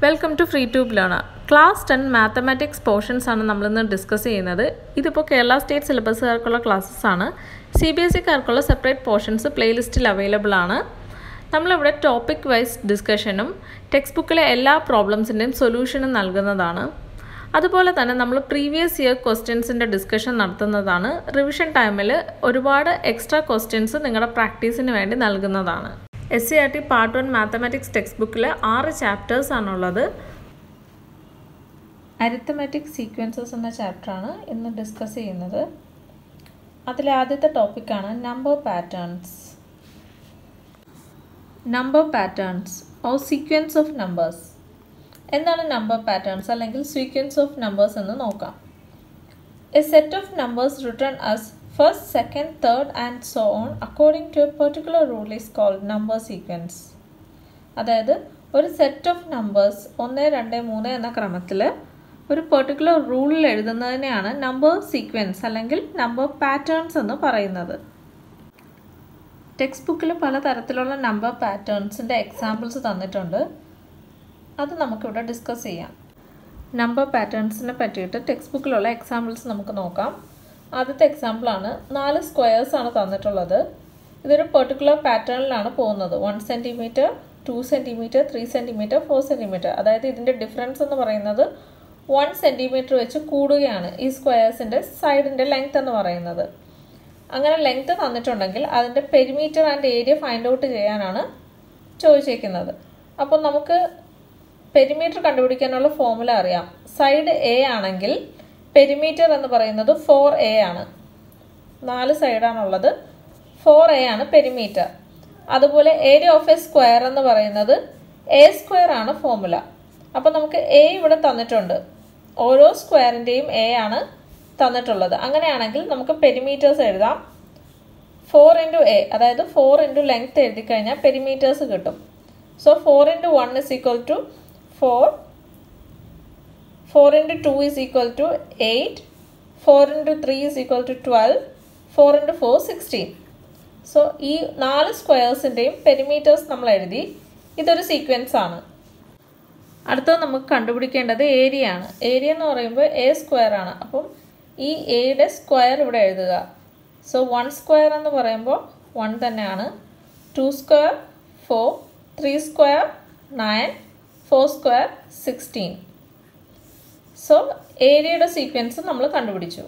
Welcome to free tube learner class ten mathematics portions ആണ് നമ്മളിന്ന് discuss ചെയ്യുന്നത് ഇതിപ്പോൾ കേരള സ്റ്റേറ്റ് സിലബസുകാർക്കുള്ള ക്ലാസ്സസ് ആണ് സി ബി എസ് സിക്കാർക്കുള്ള സെപ്പറേറ്റ് പോർഷൻസ് പ്ലേലിസ്റ്റിൽ അവൈലബിൾ ആണ് നമ്മളിവിടെ ടോപ്പിക് വൈസ് ഡിസ്കഷനും ടെക്സ്റ്റ് ബുക്കിലെ എല്ലാ പ്രോബ്ലംസിൻ്റെയും സൊല്യൂഷനും നൽകുന്നതാണ് അതുപോലെ തന്നെ നമ്മൾ പ്രീവിയസ് ഇയർ ക്വസ്റ്റ്യൻസിൻ്റെ ഡിസ്കഷൻ നടത്തുന്നതാണ് റിവിഷൻ ടൈമിൽ ഒരുപാട് എക്സ്ട്രാ ക്വസ്റ്റ്യൻസ് നിങ്ങളുടെ പ്രാക്ടീസിന് വേണ്ടി നൽകുന്നതാണ് S C R T part one mathematics text ബുക്കിൽ ആറ് ചാപ്റ്റേഴ്സ് ആണുള്ളത് അരിത്തമാറ്റിക് സീക്വൻസസ് എന്ന ചാപ്റ്ററാണ് ഇന്ന് ഡിസ്കസ് ചെയ്യുന്നത് അതിലെ ആദ്യത്തെ ടോപ്പിക്കാണ് number patterns number patterns or sequence of numbers എന്താണ് നമ്പർ പാറ്റേൺസ് അല്ലെങ്കിൽ സീക്വൻസ് ഓഫ് നമ്പേഴ്സ് എന്ന് നോക്കാം a set of numbers written as first second third and so on according to a particular rule is called number sequence അതായത് ഒരു set of numbers ഒന്ന് രണ്ട് മൂന്ന് എന്ന ക്രമത്തിൽ ഒരു പെർട്ടിക്കുലർ റൂളിൽ എഴുതുന്നതിനെയാണ് നമ്പർ സീക്വൻസ് അല്ലെങ്കിൽ നമ്പർ പാറ്റേൺസ് എന്ന് പറയുന്നത് ടെക്സ്റ്റ് ബുക്കിൽ പലതരത്തിലുള്ള നമ്പർ പാറ്റേൺസിൻ്റെ എക്സാമ്പിൾസ് തന്നിട്ടുണ്ട് അത് നമുക്കിവിടെ ഡിസ്കസ് ചെയ്യാം നമ്പർ പാറ്റേൺസിനെ പറ്റിയിട്ട് ടെക്സ്റ്റ് ബുക്കിലുള്ള എക്സാമ്പിൾസ് നമുക്ക് നോക്കാം ആദ്യത്തെ എക്സാമ്പിളാണ് നാല് സ്ക്വയേഴ്സ് ആണ് തന്നിട്ടുള്ളത് ഇതൊരു പെർട്ടിക്കുലർ പാറ്റേണിലാണ് പോകുന്നത് one centimetre two centimetre three centimetre four centimetre അതായത് ഇതിൻ്റെ ഡിഫറൻസ് എന്ന് പറയുന്നത് വൺ സെൻറ്റിമീറ്റർ വെച്ച് കൂടുകയാണ് ഈ സ്ക്വയേഴ്സിൻ്റെ സൈഡിൻ്റെ ലെങ്ത് എന്ന് പറയുന്നത് അങ്ങനെ ലെങ്ത് തന്നിട്ടുണ്ടെങ്കിൽ അതിൻ്റെ perimeter and area find out ചെയ്യാനാണ് ചോദിച്ചേക്കുന്നത് അപ്പോൾ നമുക്ക് പെരിമീറ്റർ കണ്ടുപിടിക്കാനുള്ള ഫോമുല അറിയാം സൈഡ് എ ആണെങ്കിൽ പെരിമീറ്റർ എന്ന് പറയുന്നത് ഫോർ എ ആണ് നാല് സൈഡാണുള്ളത് ഫോർ എ ആണ് പെരിമീറ്റർ അതുപോലെ ഏരിയ ഓഫ് എ സ്ക്വയർ എന്ന് പറയുന്നത് എ സ്ക്വയർ ആണ് ഫോമുല അപ്പോൾ നമുക്ക് എ ഇവിടെ തന്നിട്ടുണ്ട് ഓരോ സ്ക്വയറിൻ്റെയും എ ആണ് തന്നിട്ടുള്ളത് അങ്ങനെയാണെങ്കിൽ നമുക്ക് പെരിമീറ്റേഴ്സ് എഴുതാം ഫോർ ഇൻറ്റു എ അതായത് ഫോർ ഇൻറ്റു ലെങ്ത് എഴുതി കഴിഞ്ഞാൽ പെരിമീറ്റേഴ്സ് കിട്ടും so four into one is equal to four four into two is equal to eight four into three is equal to twelve four into four sixteen so ഈ നാല് സ്ക്വയേഴ്സിൻ്റെയും perimeters നമ്മൾ എഴുതി ഇതൊരു sequence ആണ് അടുത്തത് നമുക്ക് കണ്ടുപിടിക്കേണ്ടത് ഏരിയ ആണ് ഏരിയ എന്ന് പറയുമ്പോൾ എ സ്ക്വയർ ആണ് അപ്പം ഈ എയുടെ സ്ക്വയർ ഇവിടെ എഴുതുക സോ വൺ സ്ക്വയർ എന്ന് പറയുമ്പോൾ വൺ തന്നെയാണ് two square four three square nine four square sixteen so ഏരിയയുടെ സീക്വൻസ് നമ്മൾ കണ്ടുപിടിച്ചു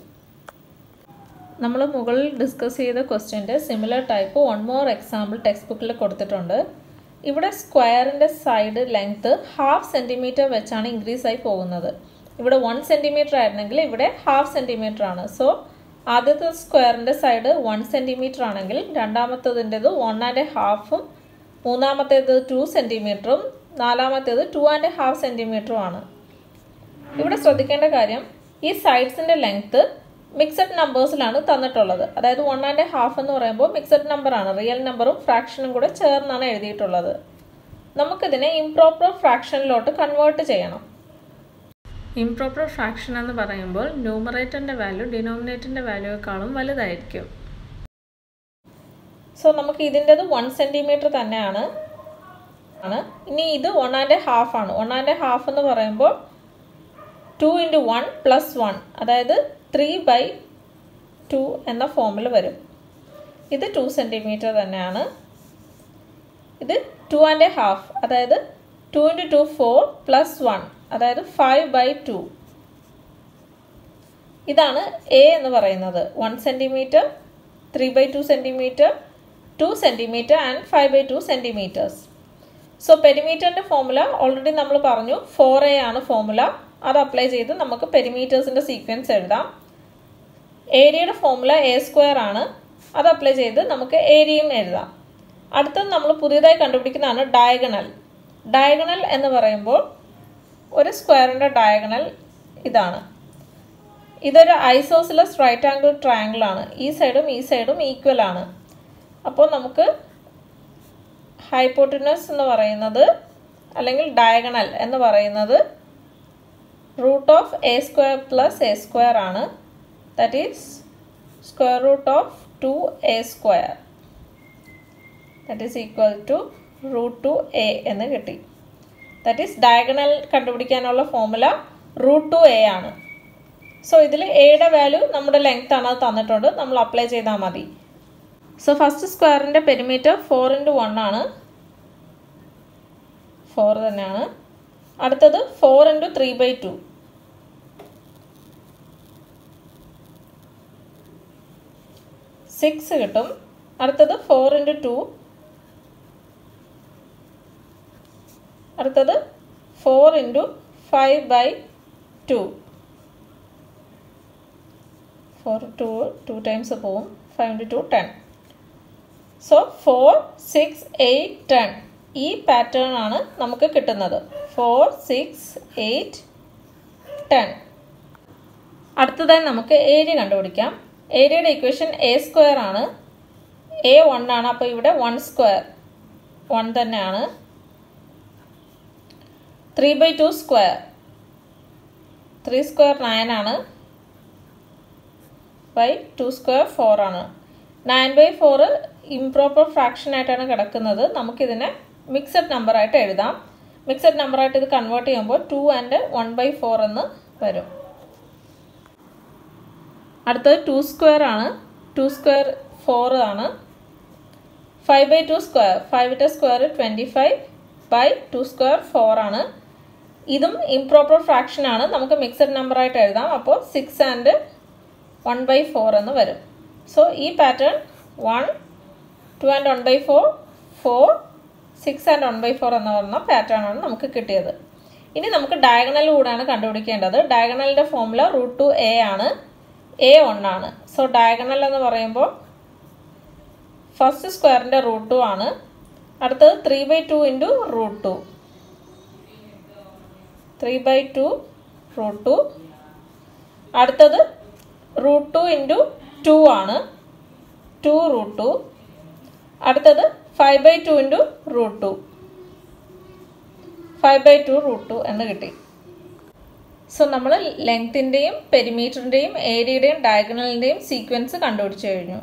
നമ്മൾ മുകളിൽ ഡിസ്കസ് ചെയ്ത ക്വസ്റ്റ്യൻ്റെ similar type one more example text ബുക്കിൽ കൊടുത്തിട്ടുണ്ട് ഇവിടെ സ്ക്വയറിൻ്റെ സൈഡ് ലെങ്ത്ത് ഹാഫ് സെൻറ്റിമീറ്റർ വെച്ചാണ് ഇൻക്രീസ് ആയി പോകുന്നത് ഇവിടെ വൺ സെൻറ്റിമീറ്റർ ആയിരുന്നെങ്കിൽ ഇവിടെ ഹാഫ് സെൻറ്റിമീറ്റർ ആണ് സോ ആദ്യത്തെ സ്ക്വയറിൻ്റെ സൈഡ് വൺ സെൻറ്റിമീറ്റർ ആണെങ്കിൽ രണ്ടാമത്തതിൻ്റെത് വൺ ആൻഡ് ഹാഫും മൂന്നാമത്തേത് ടു സെൻറ്റിമീറ്ററും നാലാമത്തേത് ടു ആൻഡ് ഹാഫ് സെൻറ്റിമീറ്ററും ആണ് ഇവിടെ ശ്രദ്ധിക്കേണ്ട കാര്യം ഈ സൈഡ്സിൻ്റെ ലെങ്ത്ത് മിക്സഡ് നമ്പേഴ്സിലാണ് തന്നിട്ടുള്ളത് അതായത് വൺ ആൻഡ് ഹാഫ് എന്ന് പറയുമ്പോൾ മിക്സഡ് നമ്പറാണ് റിയൽ നമ്പറും ഫ്രാക്ഷനും കൂടെ ചേർന്നാണ് എഴുതിയിട്ടുള്ളത് നമുക്കിതിനെ ഇംപ്രോപ്പർ ഫ്രാക്ഷനിലോട്ട് കൺവേർട്ട് ചെയ്യണം ഇംപ്രോപ്പർ ഫ്രാക്ഷൻ എന്ന് പറയുമ്പോൾ ന്യൂമറേറ്ററിൻ്റെ വാല്യൂ ഡിനോമിനേറ്ററിൻ്റെ വാല്യൂയെക്കാളും വലുതായിരിക്കും സോ നമുക്ക് ഇതിൻ്റെത് വൺ സെൻറ്റിമീറ്റർ തന്നെയാണ് ആണ് ഇനി ഇത് വൺ ആൻഡ് ഹാഫ് ആണ് വൺ ആൻഡ് ഹാഫ് എന്ന് പറയുമ്പോൾ two into one plus one അതായത് ത്രീ ബൈ ടു എന്ന ഫോമിൽ വരും ഇത് ടു സെൻറ്റിമീറ്റർ തന്നെയാണ് ഇത് ടു ആൻഡ് ഹാഫ് അതായത് two into two four plus one അതായത് ഫൈവ് ബൈ ടു ഇതാണ് എ എന്ന് പറയുന്നത് one centimetre three by two centimetre two centimetre and five by two centimetres so പെരിമീറ്ററിൻ്റെ ഫോമുല ഓൾറെഡി നമ്മൾ പറഞ്ഞു ഫോർ എ ആണ് formula അത് അപ്ലൈ ചെയ്ത് നമുക്ക് പെരിമീറ്റേഴ്സിൻ്റെ സീക്വൻസ് എഴുതാം ഏരിയയുടെ ഫോമുല എ സ്ക്വയർ ആണ് അത് അപ്ലൈ ചെയ്ത് നമുക്ക് ഏരിയയും എഴുതാം അടുത്തത് നമ്മൾ പുതിയതായി കണ്ടുപിടിക്കുന്നതാണ് ഡയഗണൽ ഡയഗണൽ എന്ന് പറയുമ്പോൾ ഒരു സ്ക്വയറിൻ്റെ ഡയഗണൽ ഇതാണ് ഇതൊരു ഐസോസിലസ് റൈറ്റ് ആംഗിൾ ട്രയാങ്കിൾ ആണ് ഈ സൈഡും ഈ സൈഡും ഈക്വൽ ആണ് അപ്പോൾ നമുക്ക് ഹൈപ്പോട്ടിനസ് എന്ന് പറയുന്നത് അല്ലെങ്കിൽ ഡയഗണൽ എന്ന് പറയുന്നത് root of a square plus a square ആണ് that is square root of two a square that is equal to root two a എന്ന് കിട്ടി ദാറ്റ് ഈസ് ഡയഗണൽ കണ്ടുപിടിക്കാനുള്ള ഫോമുല റൂട്ട് ടു എ ആണ് സോ ഇതിൽ എയുടെ value നമ്മുടെ length ആണ് അത് തന്നിട്ടുണ്ട് നമ്മൾ അപ്ലൈ ചെയ്താൽ മതി സോ ഫസ്റ്റ് സ്ക്വയറിൻ്റെ പെരിമീറ്റർ ഫോർ ഇൻറ്റു വൺ ആണ് ഫോർ തന്നെയാണ് അടുത്തത് four into three by two six കിട്ടും അടുത്തത് ഫോർ ഇൻറ്റു ടു അടുത്തത് four into five by two four two two times പോവും five into two ten so four six eight ten ഈ pattern ആണ് നമുക്ക് കിട്ടുന്നത് ഫോർ സിക്സ് എയ്റ്റ് ടെൻ അടുത്തതായി നമുക്ക് ഏരിയ കണ്ടുപിടിക്കാം ഏരിയയുടെ ഇക്വേഷൻ എ സ്ക്വയർ ആണ് എ വൺ ആണ് അപ്പോൾ ഇവിടെ വൺ സ്ക്വയർ വൺ തന്നെയാണ് three by two square three square nine ആണ് ബൈ ടു സ്ക്വയർ ഫോർ ആണ് nine by four improper fraction ആയിട്ടാണ് കിടക്കുന്നത് നമുക്കിതിനെ മിക്സഡ് നമ്പറായിട്ട് എഴുതാം മിക്സഡ് നമ്പറായിട്ട് ഇത് കൺവേർട്ട് ചെയ്യുമ്പോൾ two and one by four എന്ന് വരും അടുത്തത് ടു സ്ക്വയർ ആണ് ടു സ്ക്വയർ ഫോർ ആണ് ഫൈവ് ബൈ ടു സ്ക്വയർ ഫൈവിൻ്റെ square twenty five by two square four ആണ് ഇതും ഇംപ്രോപ്പർ ഫ്രാക്ഷൻ ആണ് നമുക്ക് മിക്സഡ് നമ്പറായിട്ട് എഴുതാം അപ്പോൾ six and one by four എന്ന് വരും സോ ഈ pattern one two and one by four four six and one by four എന്ന് പറഞ്ഞ പാറ്റേൺ ആണ് നമുക്ക് കിട്ടിയത് ഇനി നമുക്ക് ഡയഗണൽ കൂടാണ് കണ്ടുപിടിക്കേണ്ടത് ഡയഗണലിൻ്റെ ഫോമുല റൂട്ട് ടു എ ആണ് എ ആണ് സോ ഡയഗണൽ എന്ന് പറയുമ്പോൾ ഫസ്റ്റ് സ്ക്വയറിൻ്റെ റൂട്ട് ടു ആണ് അടുത്തത് three by two into root two three by two root two അടുത്തത് റൂട്ട് ടു ഇൻറ്റു ടു ആണ് ടു റൂട്ട് ടു അടുത്തത് five by two into root two five by two root two എന്ന് കിട്ടി so നമ്മൾ ലെങ്ത്തിൻ്റെയും പെരിമീറ്ററിൻ്റെയും ഏരിയയുടെയും ഡയഗണലിൻ്റെയും sequence കണ്ടുപിടിച്ച് കഴിഞ്ഞു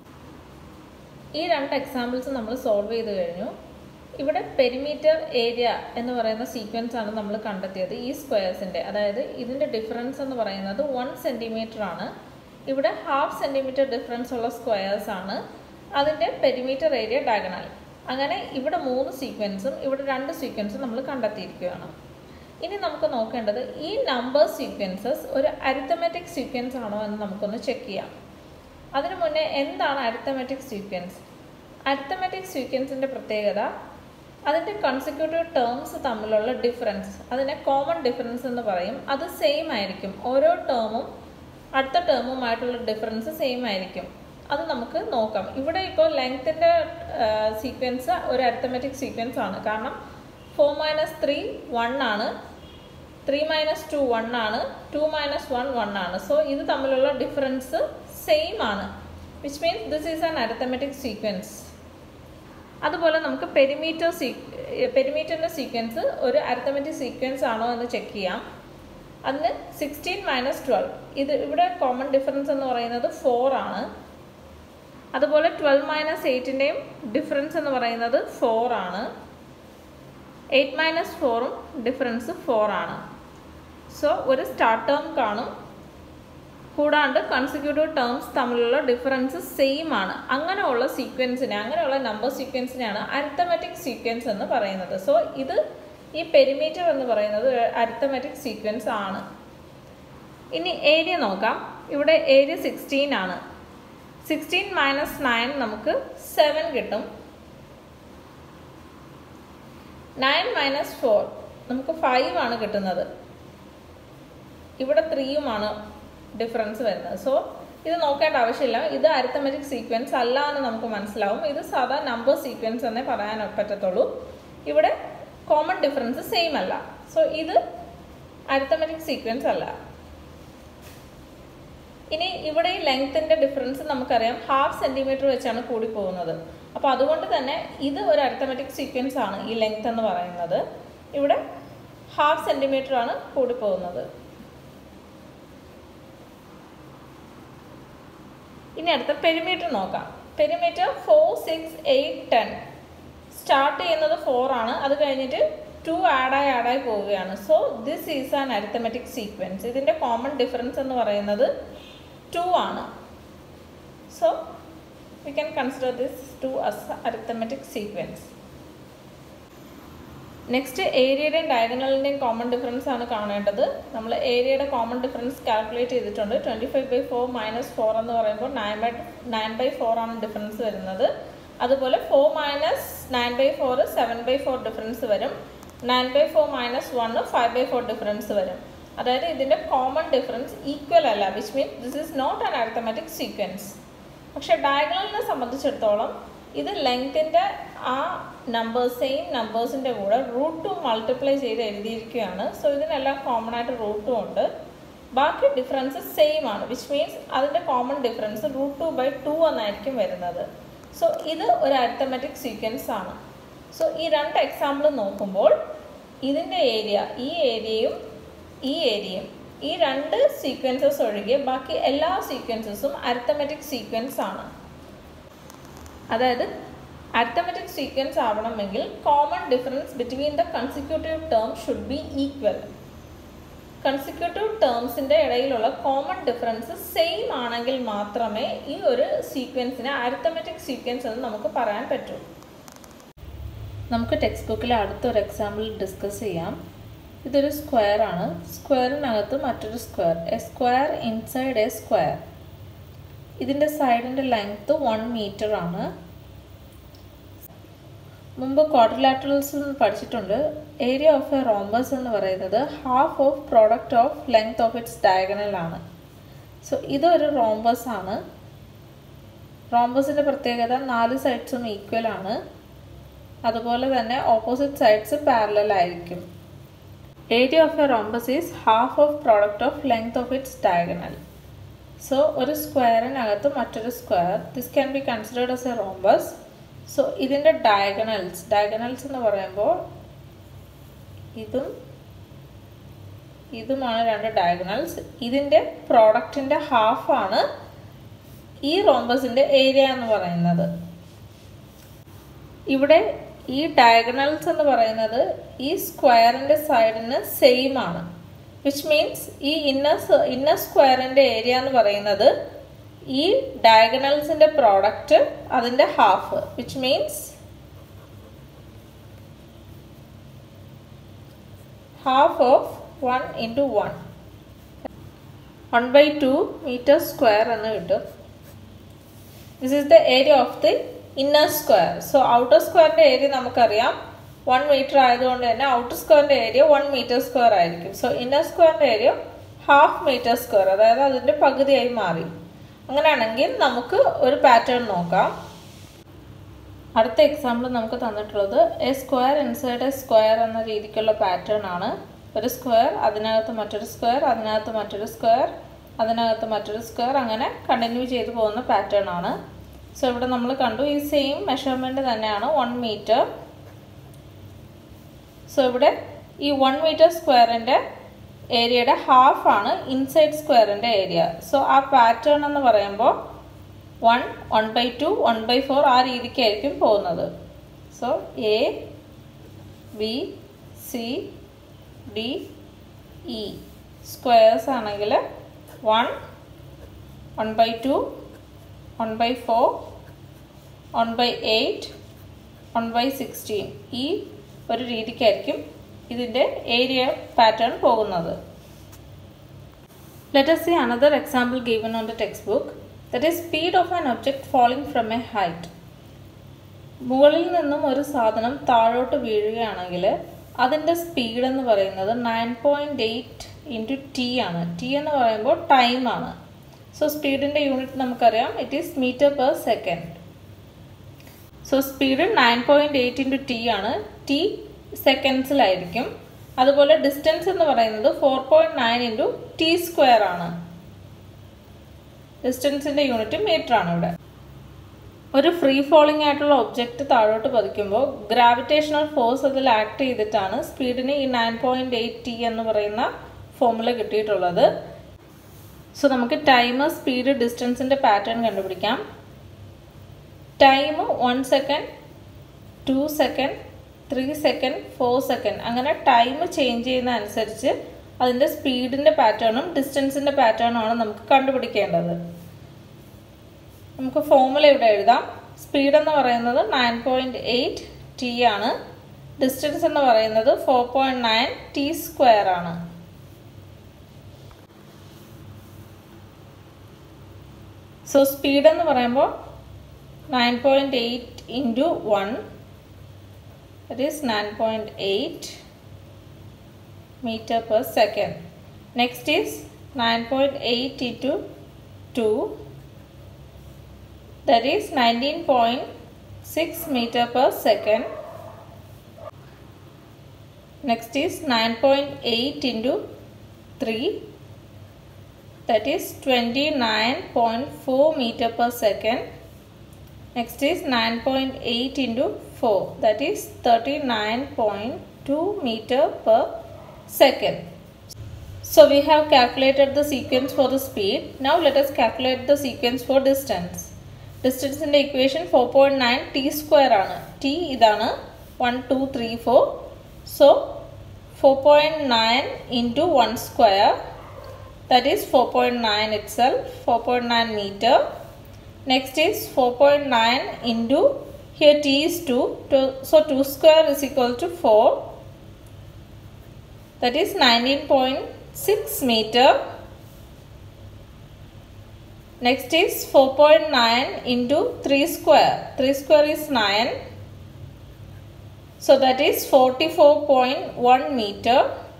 ഈ രണ്ട് എക്സാമ്പിൾസ് നമ്മൾ സോൾവ് ചെയ്ത് കഴിഞ്ഞു ഇവിടെ പെരിമീറ്റർ ഏരിയ എന്ന് പറയുന്ന സീക്വൻസ് ആണ് നമ്മൾ കണ്ടെത്തിയത് ഈ സ്ക്വയേഴ്സിൻ്റെ അതായത് ഇതിൻ്റെ ഡിഫറൻസ് എന്ന് പറയുന്നത് വൺ സെൻറ്റിമീറ്റർ ആണ് ഇവിടെ ഹാഫ് സെൻറ്റിമീറ്റർ ഡിഫറൻസ് ഉള്ള സ്ക്വയേഴ്സ് ആണ് അതിൻ്റെ പെരിമീറ്റർ ഏരിയ ഡയഗണൽ അങ്ങനെ ഇവിടെ മൂന്ന് സീക്വൻസും ഇവിടെ രണ്ട് സീക്വൻസും നമ്മൾ കണ്ടെത്തിയിരിക്കുകയാണ് ഇനി നമുക്ക് നോക്കേണ്ടത് ഈ നമ്പർ സീക്വൻസസ് ഒരു അരിത്തമെറ്റിക് സീക്വൻസ് ആണോ എന്ന് നമുക്കൊന്ന് ചെക്ക് ചെയ്യാം അതിനു മുന്നേ എന്താണ് അരിത്തമെറ്റിക് സീക്വൻസ് അരിത്തമെറ്റിക് സീക്വൻസിൻ്റെ പ്രത്യേകത അതിൻ്റെ കൺസിക്യൂട്ടീവ് ടേംസ് തമ്മിലുള്ള ഡിഫറൻസ് അതിനെ കോമൺ ഡിഫറൻസ് എന്ന് പറയും അത് സെയിം ആയിരിക്കും ഓരോ ടേമും അടുത്ത ടേമുമായിട്ടുള്ള ഡിഫറൻസ് സെയിം ആയിരിക്കും അത് നമുക്ക് നോക്കാം ഇവിടെ ഇപ്പോൾ ലെങ്ത്തിൻ്റെ സീക്വൻസ് ഒരു അരിത്തമെറ്റിക് സീക്വൻസ് ആണ് കാരണം ഫോർ മൈനസ് ത്രീ വൺ ആണ് ത്രീ മൈനസ് ടു വൺ ആണ് ടു മൈനസ് വൺ വൺ ആണ് സോ ഇത് തമ്മിലുള്ള ഡിഫറൻസ് സെയിം ആണ് which means this is an arithmetic sequence അതുപോലെ നമുക്ക് പെരിമീറ്റർ സീ പെരിമീറ്ററിൻ്റെ സീക്വൻസ് ഒരു അരിത്തമെറ്റിക് സീക്വൻസ് ആണോ എന്ന് ചെക്ക് ചെയ്യാം അതിന് സിക്സ്റ്റീൻ മൈനസ് ട്വൽവ് ഇത് ഇവിടെ കോമൺ ഡിഫറൻസ് എന്ന് പറയുന്നത് ഫോർ ആണ് അതുപോലെ ട്വൽവ് മൈനസ് എയ്റ്റിൻ്റെയും ഡിഫറൻസ് എന്ന് പറയുന്നത് ഫോർ ആണ് എയ്റ്റ് മൈനസ് ഫോറും ഡിഫറൻസ് ഫോർ ആണ് സോ ഒരു സ്റ്റാർട്ട് ടേം കാണും കൂടാണ്ട് കൺസിക്യൂട്ടീവ് ടേംസ് തമ്മിലുള്ള ഡിഫറൻസ് സെയിം ആണ് അങ്ങനെയുള്ള സീക്വൻസിനെ അങ്ങനെയുള്ള നമ്പർ സീക്വൻസിനെയാണ് അരിത്തമെറ്റിക് സീക്വൻസ് എന്ന് പറയുന്നത് സോ ഇത് ഈ പെരിമീറ്റർ എന്ന് പറയുന്നത് അരിത്തമെറ്റിക് സീക്വൻസ് ആണ് ഇനി ഏരിയ നോക്കാം ഇവിടെ ഏരിയ സിക്സ്റ്റീൻ ആണ് സിക്സ്റ്റീൻ മൈനസ് നയൻ നമുക്ക് സെവൻ കിട്ടും നയൻ മൈനസ് ഫോർ നമുക്ക് ഫൈവ് ആണ് കിട്ടുന്നത് ഇവിടെ ത്രീയുമാണ് ഡിഫറൻസ് വരുന്നത് സോ ഇത് നോക്കേണ്ട ആവശ്യമില്ല ഇത് അരിത്തമെറ്റിക് സീക്വൻസ് അല്ല എന്ന് നമുക്ക് മനസ്സിലാവും ഇത് സാധാ നമ്പർ സീക്വൻസ് എന്നേ പറയാൻ പറ്റത്തുള്ളൂ ഇവിടെ കോമൺ ഡിഫറൻസ് സെയിം അല്ല സോ ഇത് അരിത്തമെറ്റിക് സീക്വൻസ് അല്ല ഇനി ഇവിടെ ഈ ലെങ്ത്തിൻ്റെ ഡിഫറൻസ് നമുക്കറിയാം ഹാഫ് സെൻറ്റിമീറ്റർ വെച്ചാണ് കൂടി പോകുന്നത് അപ്പോൾ അതുകൊണ്ട് തന്നെ ഇത് ഒരു അരിത്തമെറ്റിക് സീക്വൻസ് ആണ് ഈ ലെങ്ത് എന്ന് പറയുന്നത് ഇവിടെ ഹാഫ് സെൻറ്റിമീറ്റർ ആണ് കൂടി പോകുന്നത് ഇനി അടുത്ത പെരിമീറ്റർ നോക്കാം perimeter four six eight ten start ചെയ്യുന്നത് ഫോർ ആണ് അത് കഴിഞ്ഞിട്ട് ടു ആഡായി ആഡായി പോവുകയാണ് so this is an arithmetic sequence ഇതിൻ്റെ കോമൺ ഡിഫറൻസ് എന്ന് പറയുന്നത് ടു ആണ് so we can consider this two as arithmetic sequence next ഏരിയയുടെയും ഡയഗണലിൻ്റെയും കോമൺ ഡിഫറൻസ് ആണ് കാണേണ്ടത് നമ്മൾ ഏരിയയുടെ കോമൺ ഡിഫറൻസ് കാൽക്കുലേറ്റ് ചെയ്തിട്ടുണ്ട് twenty five by four minus four എന്ന് പറയുമ്പോൾ nine by nine by four ആണ് ഡിഫറൻസ് വരുന്നത് അതുപോലെ four minus nine by four seven by four difference വരും nine by four minus one five by four difference വരും അതായത് ഇതിൻ്റെ കോമൺ ഡിഫറൻസ് ഈക്വൽ അല്ല which means this is not an arithmetic sequence പക്ഷേ ഡയഗണലിനെ സംബന്ധിച്ചിടത്തോളം ഇത് ലെങ്തിൻ്റെ ആ നമ്പേഴ്സ് സെയിം നമ്പേഴ്സിൻ്റെ കൂടെ റൂട്ട് ടു മൾട്ടിപ്ലൈ ചെയ്ത് എഴുതിയിരിക്കുകയാണ് സോ ഇതിനെല്ലാം കോമൺ ആയിട്ട് റൂട്ടും ഉണ്ട് ബാക്കി ഡിഫറൻസ് സെയിം ആണ് വിച്ച് മീൻസ് അതിൻ്റെ common difference root two by two എന്നായിരിക്കും വരുന്നത് സോ ഇത് ഒരു അരിത്തമാറ്റിക് സീക്വൻസ് ആണ് സോ ഈ രണ്ട് എക്സാമ്പിൾ നോക്കുമ്പോൾ ഇതിൻ്റെ ഏരിയ ഈ ഏരിയയും ഈ ഏരിയയും ഈ രണ്ട് സീക്വൻസസ് ഒഴികെ ബാക്കി എല്ലാ സീക്വൻസസും അരിത്തമാറ്റിക് സീക്വൻസ് ആണ് അതായത് അരിത്തമെറ്റിക് സീക്വൻസ് ആവണമെങ്കിൽ common difference between the consecutive term should be equal consecutive ടേംസിൻ്റെ ഇടയിലുള്ള കോമൺ ഡിഫറൻസ് സെയിം ആണെങ്കിൽ മാത്രമേ ഈ ഒരു സീക്വൻസിനെ അരിത്തമെറ്റിക് സീക്വൻസ് എന്ന് നമുക്ക് പറയാൻ പറ്റൂ നമുക്ക് ടെക്സ്റ്റ് ബുക്കിലെ അടുത്തൊരു എക്സാമ്പിൾ ഡിസ്കസ് ചെയ്യാം ഇതൊരു സ്ക്വയർ ആണ് സ്ക്വയറിനകത്ത് മറ്റൊരു square a square inside a square ഇതിൻ്റെ സൈഡിൻ്റെ ലെങ്ത്ത് വൺ മീറ്റർ ആണ് മുമ്പ് ക്വാഡ്രിലാറ്ററൽസിൽ പഠിച്ചിട്ടുണ്ട് ഏരിയ ഓഫ് എ റോംബസ് എന്ന് പറയുന്നത് half of product of length of its diagonal ആണ് സോ ഇതൊരു റോംബസ് ആണ് റോംബസിൻ്റെ പ്രത്യേകത നാല് സൈഡ്സും ഈക്വൽ ആണ് അതുപോലെ തന്നെ ഓപ്പോസിറ്റ് സൈഡ്സ് പാരലൽ ആയിരിക്കും area of a rhombus is half of product of length of its diagonal so ഒരു സ്ക്വയറിനകത്ത് മറ്റൊരു square this can be considered as a rhombus so ഇതിൻ്റെ ഡയഗണൽസ് ഡയഗണൽസ് എന്ന് പറയുമ്പോൾ ഇതും ഇതുമാണ് രണ്ട് ഡയഗണൽസ് ഇതിൻ്റെ പ്രോഡക്റ്റിൻ്റെ ഹാഫാണ് ഈ റോംബസിൻ്റെ ഏരിയ എന്ന് പറയുന്നത് ഇവിടെ ഈ ഡയഗണൽസ് എന്ന് പറയുന്നത് ഈ സ്ക്വയറിൻ്റെ സൈഡിന് സെയിം ആണ് വിച്ച് മീൻസ് ഈ ഇന്നർ ഇന്നർ സ്ക്വയറിൻ്റെ ഏരിയ എന്ന് പറയുന്നത് ഈ ഡയഗണൽസിൻ്റെ പ്രോഡക്റ്റ് അതിൻ്റെ half which means half of one into one one by two metre square എന്ന് കിട്ടും this is the area of the inner square so outer സ്ക്വയറിൻ്റെ ഏരിയ നമുക്കറിയാം വൺ മീറ്റർ ആയതുകൊണ്ട് തന്നെ ഔട്ടർ സ്ക്വയറിൻ്റെ ഏരിയ വൺ മീറ്റർ സ്ക്വയർ ആയിരിക്കും so inner സ്ക്വയറിൻ്റെ area half metre square അതായത് അതിൻ്റെ പകുതിയായി മാറി അങ്ങനെയാണെങ്കിൽ നമുക്ക് ഒരു പാറ്റേൺ നോക്കാം അടുത്ത എക്സാമ്പിൾ നമുക്ക് തന്നിട്ടുള്ളത് a square inside a square എന്ന രീതിക്കുള്ള പാറ്റേൺ ആണ് ഒരു സ്ക്വയർ അതിനകത്ത് മറ്റൊരു സ്ക്വയർ അതിനകത്ത് മറ്റൊരു സ്ക്വയർ അതിനകത്ത് മറ്റൊരു സ്ക്വയർ അങ്ങനെ കണ്ടിന്യൂ ചെയ്തു പോകുന്ന പാറ്റേൺ ആണ് സോ ഇവിടെ നമ്മൾ കണ്ടു ഈ സെയിം മെഷർമെൻറ്റ് തന്നെയാണ് വൺ മീറ്റർ സോ ഇവിടെ ഈ വൺ മീറ്റർ സ്ക്വയറിൻ്റെ ഏരിയയുടെ ഹാഫ് ആണ് ഇൻസൈഡ് സ്ക്വയറിൻ്റെ ഏരിയ സോ ആ പാറ്റേൺ എന്ന് പറയുമ്പോൾ one one by two one by four ആ രീതിക്കായിരിക്കും പോകുന്നത് so A B C D E squares ആണെങ്കിൽ one one by two one by four one by eight one by sixteen ഈ ഒരു രീതിക്കായിരിക്കും ഇതിൻ്റെ ഏരിയ പാറ്റേൺ പോകുന്നത് let us see another example given on the textbook that is speed of an object falling from a height മുകളിൽ നിന്നും ഒരു സാധനം താഴോട്ട് വീഴുകയാണെങ്കിൽ അതിൻ്റെ സ്പീഡ് എന്ന് പറയുന്നത് nine point eight into t ആണ് ടി എന്ന് പറയുമ്പോൾ ടൈം ആണ് സോ സ്പീഡിൻ്റെ യൂണിറ്റ് നമുക്കറിയാം it is metre per second so speed nine point eight into t ആണ് ടി സെക്കൻഡ്സിലായിരിക്കും അതുപോലെ ഡിസ്റ്റൻസ് എന്ന് പറയുന്നത് four point nine into t square ആണ് ഡിസ്റ്റൻസിൻ്റെ യൂണിറ്റ് മീറ്റർ ആണ് ഇവിടെ ഒരു ഫ്രീ ഫോളിംഗ് ആയിട്ടുള്ള ഒബ്ജക്റ്റ് താഴോട്ട് പതിക്കുമ്പോൾ ഗ്രാവിറ്റേഷണൽ ഫോഴ്സ് അതിൽ ആക്ട് ചെയ്തിട്ടാണ് സ്പീഡിന് ഈ നയൻ പോയിൻറ്റ് എയ്റ്റ് ടി എന്ന് പറയുന്ന ഫോമുല കിട്ടിയിട്ടുള്ളത് സോ നമുക്ക് ടൈം സ്പീഡ് ഡിസ്റ്റൻസിൻ്റെ പാറ്റേൺ കണ്ടുപിടിക്കാം time one second two second three second four second അങ്ങനെ ടൈം ചേഞ്ച് ചെയ്യുന്ന അനുസരിച്ച് അതിൻ്റെ സ്പീഡിൻ്റെ പാറ്റേണും ഡിസ്റ്റൻസിൻ്റെ പാറ്റേണും ആണ് നമുക്ക് കണ്ടുപിടിക്കേണ്ടത് നമുക്ക് ഫോമുല ഇവിടെ എഴുതാം സ്പീഡ് എന്ന് പറയുന്നത് നയൻ പോയിൻറ്റ് എയ്റ്റ് ടി ആണ് ഡിസ്റ്റൻസ് എന്ന് പറയുന്നത് four point nine t square ആണ് സോ സ്പീഡ് എന്ന് പറയുമ്പോൾ nine point eight into one that is nine point eight meter per second. Next is 9.8 into 2 that is 19.6 meter per second. Next is 9.8 into 3 that is 29.4 meter per second. Next is 9.8 into 4 that is 39.2 meter per second. So we have calculated the sequence for the speed. Now let us calculate the sequence for distance. Distance in the equation 4.9 t square ആണ് t ഇതാണ് 1 2 3 4 so 4.9 into 1 square that is 4.9 itself 4.9 meter next is 4.9 into here t is 2 so 2 square is equal to 4 that is 19.6 meter. Next is 4.9 into 3 square. 3 square is 9. So that is 44.1 meter.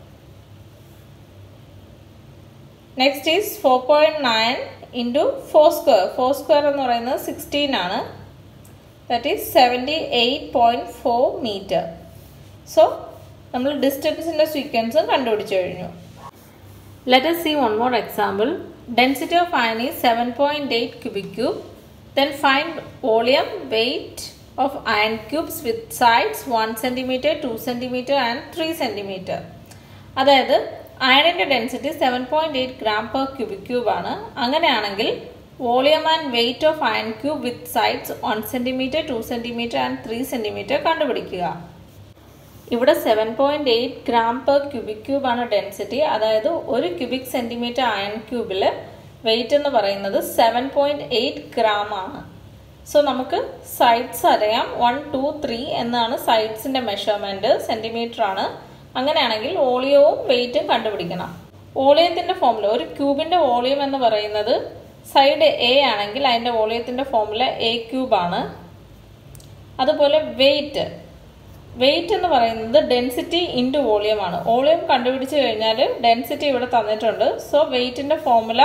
Next is 4.9 into 4 square. 4 square എന്ന് പറയുന്നത് 16 ആണ്. That is 78.4 meter. So നമ്മൾ ഡിസ്റ്റൻസിൻ്റെ സീക്വൻസും കണ്ടുപിടിച്ചു കഴിഞ്ഞു let's see one more example density of iron is seven point eight cubic cube then find volume weight of iron cubes with sides one centimetre two centimetre and three centimetre അതായത് അയണിൻ്റെ density seven point eight gram per cubic cube ആണ് അങ്ങനെയാണെങ്കിൽ volume and weight of iron cube with sides one centimetre two centimetre and three centimetre കണ്ടുപിടിക്കുക ഇവിടെ seven point eight gram per cubic cube ആണ് density അതായത് ഒരു cubic centimetre iron ക്യൂബിൽ weight എന്ന് പറയുന്നത് സെവൻ പോയിൻറ്റ് എയ്റ്റ് ഗ്രാം ആണ് so നമുക്ക് സൈഡ്സ് അറിയാം വൺ ടു ത്രീ എന്നാണ് സൈഡ്സിൻ്റെ മെഷർമെൻറ്റ് സെൻറ്റിമീറ്റർ ആണ് അങ്ങനെയാണെങ്കിൽ വോളിയവും വെയിറ്റും കണ്ടുപിടിക്കണം വോളിയത്തിൻ്റെ ഫോമുല ഒരു ക്യൂബിൻ്റെ വോളിയം എന്ന് പറയുന്നത് സൈഡ് എ ആണെങ്കിൽ അതിൻ്റെ വോളിയത്തിൻ്റെ ഫോമുല എ ക്യൂബാണ് അതുപോലെ വെയിറ്റ് വെയിറ്റ് എന്ന് പറയുന്നത് ഡെൻസിറ്റി ഇൻറ്റു വോളിയം ആണ് വോളിയം കണ്ടുപിടിച്ച് കഴിഞ്ഞാൽ ഡെൻസിറ്റി ഇവിടെ തന്നിട്ടുണ്ട് സോ വെയിറ്റിൻ്റെ formula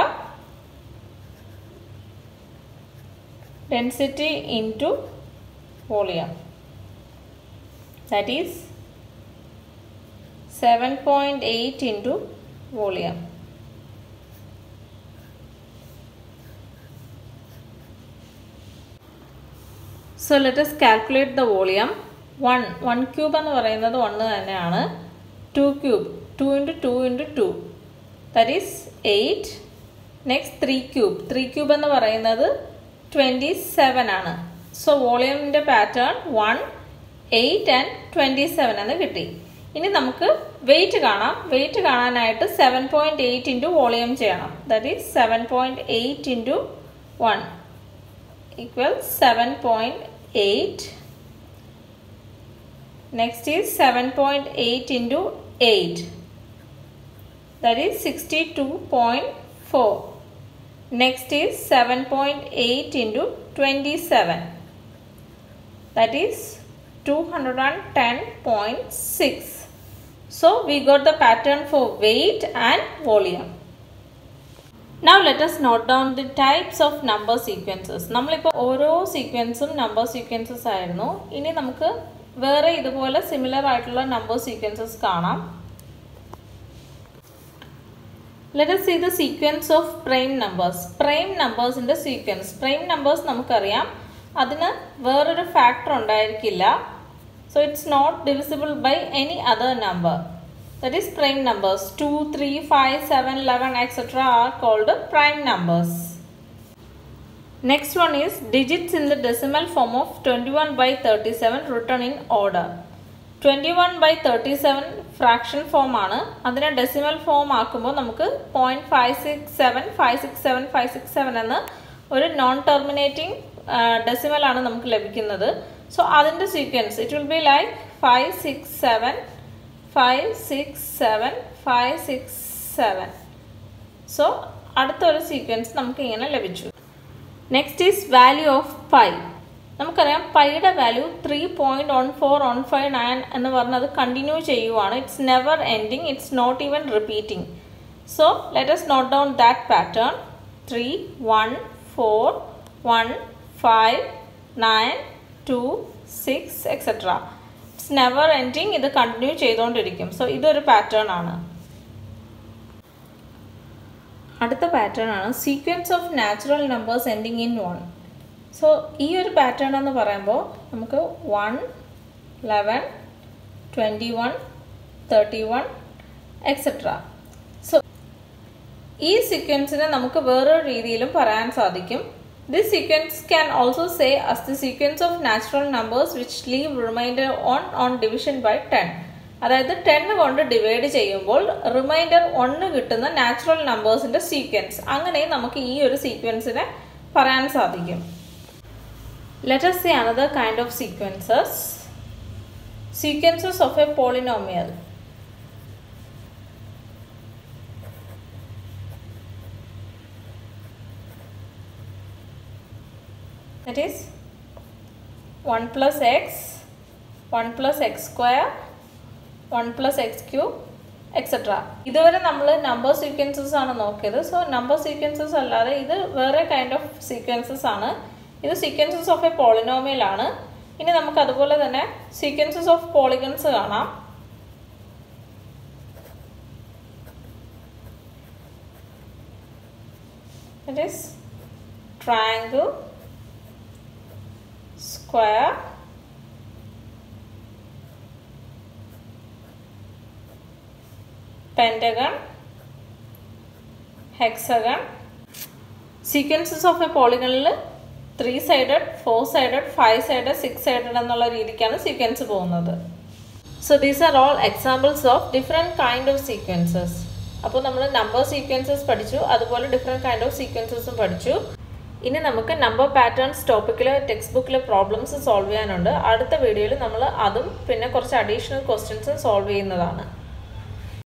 density into volume that is seven point eight into volume so let us calculate the volume one one cube എന്ന് പറയുന്നത് വണ്ണ് തന്നെയാണ് two cube two into two into two that is eight next three cube three cube എന്ന് പറയുന്നത് twenty seven ആണ് so വോളിയമിൻ്റെ pattern one eight and twenty seven എന്ന് കിട്ടി ഇനി നമുക്ക് വെയിറ്റ് കാണാം വെയിറ്റ് കാണാനായിട്ട് seven point eight into volume ചെയ്യണം that is seven point eight into one equal seven point eight Next is 7.8 into 8. That is 62.4. Next is 7.8 into 27. That is 210.6. So we got the pattern for weight and volume. Now let us note down the types of number sequences. നമ്മളിപ്പോൾ ഓരോ സീക്വൻസും number sequences ആയിരുന്നു ഇനി നമുക്ക് വേറെ ഇതുപോലെ similar ആയിട്ടുള്ള number sequences കാണാം let us see the sequence of prime numbers prime നമ്പേഴ്സിൻ്റെ സീക്വൻസ് പ്രൈം നമ്പേഴ്സ് നമുക്കറിയാം അതിന് വേറൊരു ഫാക്ടർ ഉണ്ടായിരിക്കില്ല so it's not divisible by any other number that is prime numbers two three five seven eleven etcetera are called prime numbers Next one is digits in the decimal form of 21 by 37 written in order. Twenty one by thirty seven fraction form ആണ് അതിനെ decimal form ആക്കുമ്പോൾ നമുക്ക് point five six seven five six seven five six seven എന്ന് ഒരു non terminating decimal ആണ് നമുക്ക് ലഭിക്കുന്നത് so അതിൻ്റെ sequence it will be like five six seven five six seven five six seven so അടുത്തൊരു sequence നമുക്ക് ഇങ്ങനെ ലഭിച്ചു next is value of pi നമുക്കറിയാം പൈയുടെ value three point one four one five nine എന്ന് പറഞ്ഞത് കണ്ടിന്യൂ ചെയ്യുവാണ് it's never ending it's not even repeating so let's note down that pattern three one four one five nine two six etcetera it's never ending ഇത് continue ചെയ്തുകൊണ്ടിരിക്കും so ഇതൊരു pattern ആണ് അടുത്ത pattern ആണ് sequence of natural numbers ending in one so ഈ ഒരു pattern എന്ന് പറയുമ്പോൾ നമുക്ക് one eleven twenty one thirty one etcetera so ഈ സീക്വൻസിനെ നമുക്ക് വേറൊരു രീതിയിലും പറയാൻ സാധിക്കും this sequence can also say as the sequence of natural numbers which leave remainder on on division by ten അതായത് ടെൻ കൊണ്ട് ഡിവൈഡ് ചെയ്യുമ്പോൾ റിമൈൻഡർ ഒന്ന് കിട്ടുന്ന നാച്ചുറൽ നമ്പേഴ്സിന്റെ സീക്വൻസ് അങ്ങനെ നമുക്ക് ഈ ഒരു സീക്വൻസിനെ പറയാൻ സാധിക്കും let us see another kind of sequences sequences of a polynomial that is 1 plus x 1 plus x square 1 plus x cube etcetera ഇതുവരെ നമ്മൾ നമ്പർ സീക്വൻസസ് ആണ് നോക്കിയത് സോ നമ്പർ സീക്വൻസസ് അല്ലാതെ ഇത് വേറെ കൈൻഡ് ഓഫ് സീക്വൻസസ് ആണ് ഇത് സീക്വൻസസ് ഓഫ് എ പോളിനോമിയൽ ആണ് ഇനി നമുക്ക് അതുപോലെ തന്നെ സീക്വൻസസ് ഓഫ് പോളിഗൺസ് കാണാം it is triangle square pentagon hexagon sequences of a പോളിഗണിൽ three sided four sided five sided six sided എന്നുള്ള രീതിക്കാണ് സീക്വൻസ് പോകുന്നത് so these are all examples of different kind of sequences അപ്പോൾ നമ്മൾ number sequences പഠിച്ചു അതുപോലെ different kind of സീക്വൻസസും പഠിച്ചു ഇനി നമുക്ക് നമ്പർ പാറ്റേൺസ് ടോപ്പിക്കിലെ ടെക്സ്റ്റ് ബുക്കിലെ പ്രോബ്ലംസ് സോൾവ് ചെയ്യാനുണ്ട് അടുത്ത വീഡിയോയിൽ നമ്മൾ അതും പിന്നെ കുറച്ച് അഡീഷണൽ ക്വസ്റ്റ്യൻസും സോൾവ് ചെയ്യുന്നതാണ്